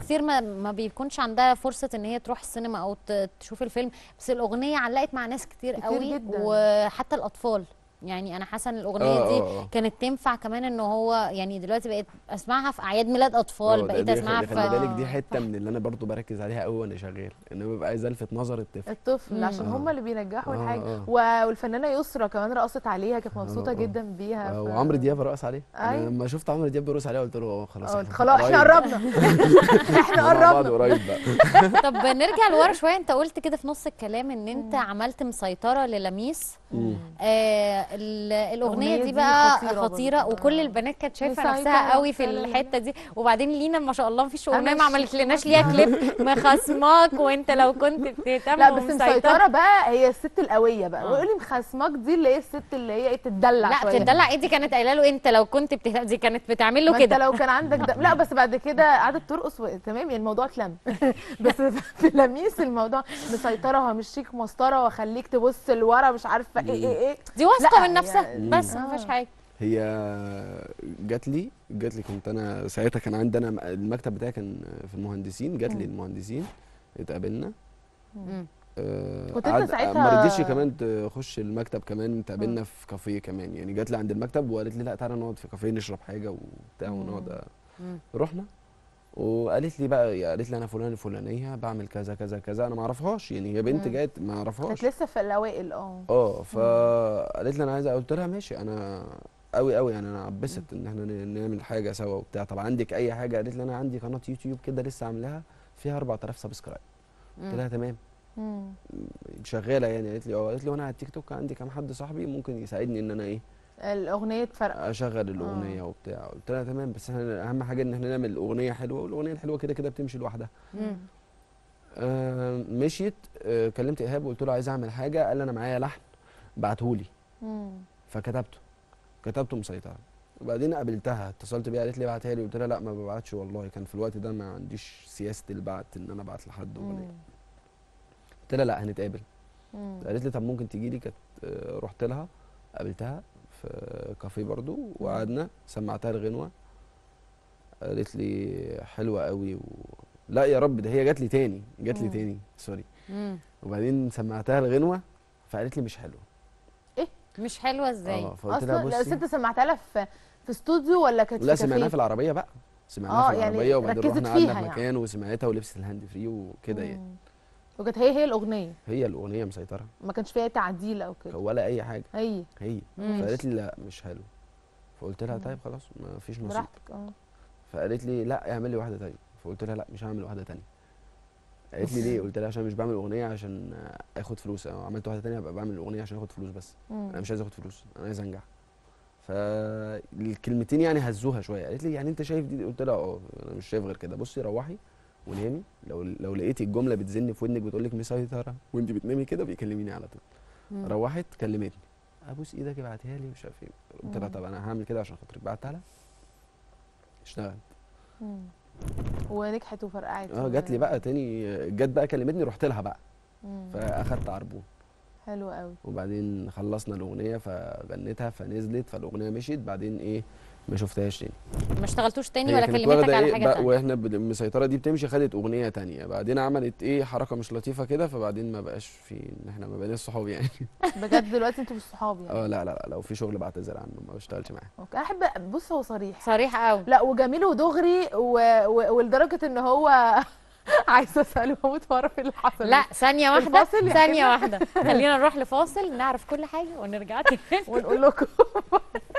كتير ما, ما بيكونش عندها فرصه ان هي تروح السينما او ت- تشوف الفيلم بس الاغنيه علقت مع ناس كتير, كتير قوي جداً. وحتى الاطفال يعني انا حاسه ان الاغنيه آه، دي آه، آه. كانت تنفع كمان ان هو يعني دلوقتي بقيت اسمعها في اعياد ميلاد اطفال آه، ده- بقيت دي اسمعها خلي خلي في بالك دي حته من اللي انا برضو بركز عليها قوي وانا شغال ان انا ببقى عايز الفت نظر الطفل الطفل مم. عشان آه. هم اللي بينجحوا آه، الحاجه آه. و- والفنانه يسرا كمان رقصت عليها كانت مبسوطه آه، آه. جدا بيها آه، ف- وعمرو دياب رقص عليه انا أيوة. لما شفت عمرو دياب بيرقص عليه قلت له اه خلاص آه، إحنا خلاص احنا قريب. قربنا احنا مع بعض قربنا قريب بقى طب نرجع لورا شويه انت قلت كده في نص الكلام ان انت عملت مسيطره للميس مم. آه ال- الاغنيه الأغنية دي دي بقى خطيرة خطيره برضه. وكل آه. البنات كانت شايفه مسيطرة نفسها قوي في فعلاً. الحته دي وبعدين لينا ما شاء الله مفيش اغنيه أنا ما عملت لناش ليها كليب مخصماك وانت لو كنت بتهتم لا بس ومسيطرة. مسيطره بقى هي الست القويه بقى آه. ويقولي مخصمك دي اللي هي الست اللي هي ايه تتدلع لا شوية. تدلع ايه دي كانت قايله له انت لو كنت بتهتم دي كانت بتعمل له ما انت كده لو كان عندك ده لا بس بعد كده قعدت ترقص و... تمام يعني الموضوع اتلم بس في لميس الموضوع مسيطره همشيك مسطره واخليك تبص لورا مش عارفه ايه ايه ايه دي واثقه لا، من نفسها يعني- بس آه. ما فيهاش حاجه هي جات لي جات لي كنت انا ساعتها كان عندي انا المكتب بتاعي كان في المهندسين جات لي مم. المهندسين اتقابلنا مم. آه، كنت انت قعد- ساعتها- ما رضيتش كمان تخش المكتب كمان اتقابلنا في كافيه كمان يعني جات لي عند المكتب وقالت لي لا تعالى نقعد في كافيه نشرب حاجه وبتاع مم. ونقعد مم. رحنا وقالت لي بقى قالت لي انا فلان الفلانيه بعمل كذا كذا كذا انا ما اعرفهاش يعني هي بنت مم. جت ما اعرفهاش كانت لسه في الاوائل اه اه فقالت لي انا عايزه قلت لها ماشي انا قوي قوي يعني انا عبست ان احنا ن- نعمل حاجه سوا وبتاع طب عندك اي حاجه قالت لي انا عندي قناه يوتيوب كده لسه عاملاها فيها 4000 سبسكرايب قلت لها تمام مم. شغاله يعني قالت لي اه قالت لي وانا على التيك توك عندي كام حد صاحبي ممكن يساعدني ان انا ايه الاغنيه اتفرقت اشغل الاغنيه وبتاع قلت لها تمام بس احنا اهم حاجه ان احنا نعمل اغنيه حلوه والاغنيه الحلوه كده كده بتمشي لوحدها مم. آه مشيت آه كلمت ايهاب وقلت له عايز اعمل حاجه قال لي انا معايا لحن بعتهولي مم. فكتبته كتبته مسيطرة وبعدين قابلتها اتصلت بيها قالت لي ابعتها لي قلت لها لا ما ببعتش والله كان في الوقت ده ما عنديش سياسة البعت ان انا ابعت لحد اغنية مم. قلت لها لا هنتقابل مم. قالت لي طب ممكن تيجي لي كانت آه، رحت لها قابلتها في كافيه برضو وقعدنا سمعتها الغنوة قالت لي حلوة قوي و... لا يا رب ده هي جات لي تاني جات لي مم. تاني سوري مم. وبعدين سمعتها الغنوة فقالت لي مش حلوة مش حلوه ازاي اه فقلت لها اصلا لا بصي الست سمعتها لها في في استوديو ولا كانت لا في سمعناها كافيه؟ في العربيه بقى سمعناها آه، في يعني العربيه وبعدين ركزت رحنا قعدنا فيها في يعني. مكان وسمعتها ولبست الهاند فري وكده يعني مم. وكانت هي هي الاغنيه هي الاغنيه مسيطره ما كانش فيها تعديل او كده ولا اي حاجه هي هي مم. فقالت لي لا مش حلو فقلت لها مم. طيب خلاص ما فيش نصيب براحتك اه فقالت لي لا اعمل لي واحده تانية فقلت لها لا مش هعمل واحده تانية قالت لي ليه قلت لها عشان مش بعمل اغنيه عشان اخد فلوس أو عملت واحده تانية ابقى بعمل اغنيه عشان اخد فلوس بس مم. انا مش عايز اخد فلوس انا عايز انجح فالكلمتين يعني هزوها شويه قالت لي يعني انت شايف دي قلت لها اه انا مش شايف غير كده بصي روحي ونامي لو لو لقيتي الجمله بتزن في ودنك بتقول لك مسيطره وانت بتنامي كده بيكلميني على طول مم. روحت كلمتني ابوس ايدك ابعتها لي مش عارف ايه قلت لها مم. طب انا هعمل كده عشان خاطرك بعتها لها اشتغلت مم. ونجحت وفرقعت اه جات لي بقى تاني جت بقى كلمتني رحت لها بقى مم. فاخدت عربون حلو قوي وبعدين خلصنا الاغنيه فغنيتها فنزلت فالاغنيه مشيت بعدين ايه ما شفتهاش تاني ما اشتغلتوش تاني هي ولا كانت كلمتك واخدة على إيه حاجه بقى تانية واحنا بال- المسيطره دي بتمشي خدت اغنيه تانية بعدين عملت ايه حركه مش لطيفه كده فبعدين ما بقاش في ان احنا ما بقيناش صحاب يعني بجد دلوقتي انتوا مش صحاب يعني اه لا لا لا لو في شغل بعتذر عنه ما بشتغلش معاه اوكي انا احب بص هو صريح صريح قوي لا وجميل ودغري و... و... ولدرجه ان هو عايزه اساله هموت واعرف ايه اللي حصل لا ثانيه واحده الفاصل يا ثانيه واحده خلينا نروح لفاصل نعرف كل حاجه ونرجع تاني ونقول لكم